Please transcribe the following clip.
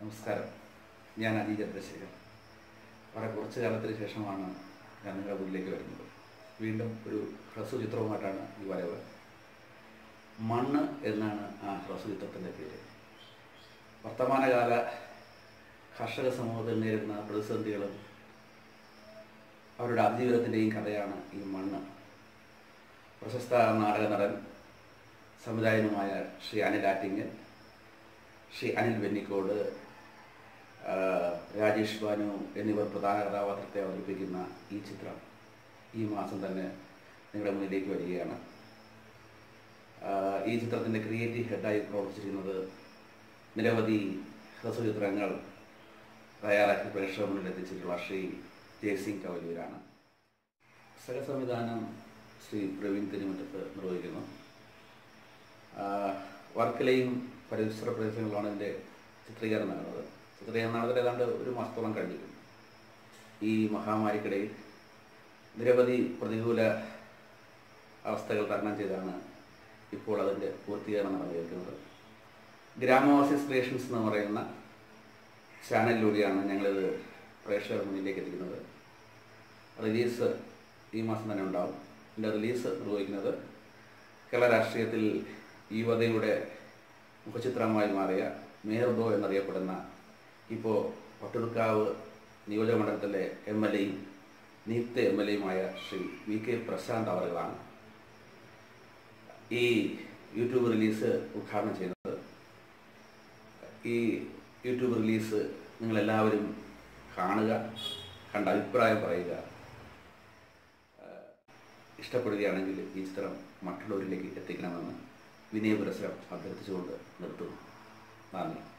നമസ്കാരം ഞാൻ അജി ചന്ദ്രശേഖർ വളരെ കുറച്ച് കാലത്തിന് ശേഷമാണ് ഞാൻ നിങ്ങളുടെ മുന്നിലേക്ക് വരുന്നത് വീണ്ടും ഒരു ഹ്രസ്വ ചിത്രവുമായിട്ടാണ് ഈ വരവ് മണ്ണ് എന്നാണ് ആ ഹ്രസ്വ ചിത്രത്തിൻ്റെ പേര് വർത്തമാനകാല കർഷക സമൂഹത്തിൽ നേരിടുന്ന പ്രതിസന്ധികളും അവരുടെ അതിജീവിതത്തിൻ്റെയും കഥയാണ് ഈ മണ്ണ് പ്രശസ്ത നാടക നടൻ സംവിധായകനുമായ ശ്രീ അനിൽ ആറ്റിങ്ങൽ ശ്രീ അനിൽ വെന്നിക്കോട് ആ, രാജേഷ് ബാനു എന്നിവർ പ്രധാന കഥാപാത്രത്തെ അവതരിപ്പിക്കുന്ന ഈ ചിത്രം ഈ മാസം തന്നെ നിങ്ങളുടെ മുന്നിലേക്ക് വരികയാണ് ആ, ഈ ചിത്രത്തിൻ്റെ ക്രിയേറ്റീവ് ഹെഡായി പ്രവർത്തിച്ചിരിക്കുന്നത് നിരവധി ഹ്രസ്വചിത്രങ്ങൾ തയ്യാറാക്കി പ്രേക്ഷക മുന്നിൽ എത്തിച്ചിട്ടുള്ള ശ്രീ ജയസിംഗ് കവലൂരാണ് സഹസംവിധാനം ശ്രീ പ്രവീൺ തിരുമുറ്റത്ത് നിർവഹിക്കുന്നു ആ, വർക്കലയും പരിസര പ്രദേശങ്ങളിലാണ് ഇതിൻ്റെ ചിത്രീകരണം നടന്നത് ചിത്രീകരണം നടന്നത് ഏതാണ്ട് ഒരു മാസത്തോളം കഴിഞ്ഞിരുന്നു ഈ മഹാമാരിക്കിടയിൽ നിരവധി പ്രതികൂല അവസ്ഥകൾ തരണം ചെയ്താണ് ഇപ്പോൾ അതിൻ്റെ പൂർത്തീകരണം നടന്നിരിക്കുന്നത് ഗ്രാമവാസി ക്രിയേഷൻസ് എന്ന് പറയുന്ന ചാനലിലൂടെയാണ് ഞങ്ങളിത് പ്രേക്ഷകർ മുന്നിലേക്ക് എത്തിക്കുന്നത് റിലീസ് ഈ മാസം തന്നെ ഉണ്ടാവും ഇതിൻ്റെ റിലീസ് നിർവഹിക്കുന്നത് കേരള രാഷ്ട്രീയത്തിൽ യുവതയുടെ മുഖചിത്രമായി മാറിയ മേയർദോ എന്നറിയപ്പെടുന്ന ഇപ്പോൾ പട്ടുടുക്കാവ് നിയോജകമണ്ഡലത്തിലെ എം എൽ എയും നിയുക്ത എം എൽ എയുമായ ശ്രീ വി കെ പ്രശാന്ത് അവറുകളാണ് ഈ യൂട്യൂബ് റിലീസ് ഉദ്ഘാടനം ചെയ്യുന്നത് ഈ യൂട്യൂബ് റിലീസ് നിങ്ങളെല്ലാവരും കാണുക കണ്ട അഭിപ്രായം പറയുക ഏഹ് ഇഷ്ടപ്പെടുകയാണെങ്കിൽ ഈ ചിത്രം മറ്റുള്ളവരിലേക്ക് എത്തിക്കണമെന്ന് വിനയപുരസ്സരം അഭ്യർത്ഥിച്ചുകൊണ്ട് നിർത്തുന്നു നന്ദി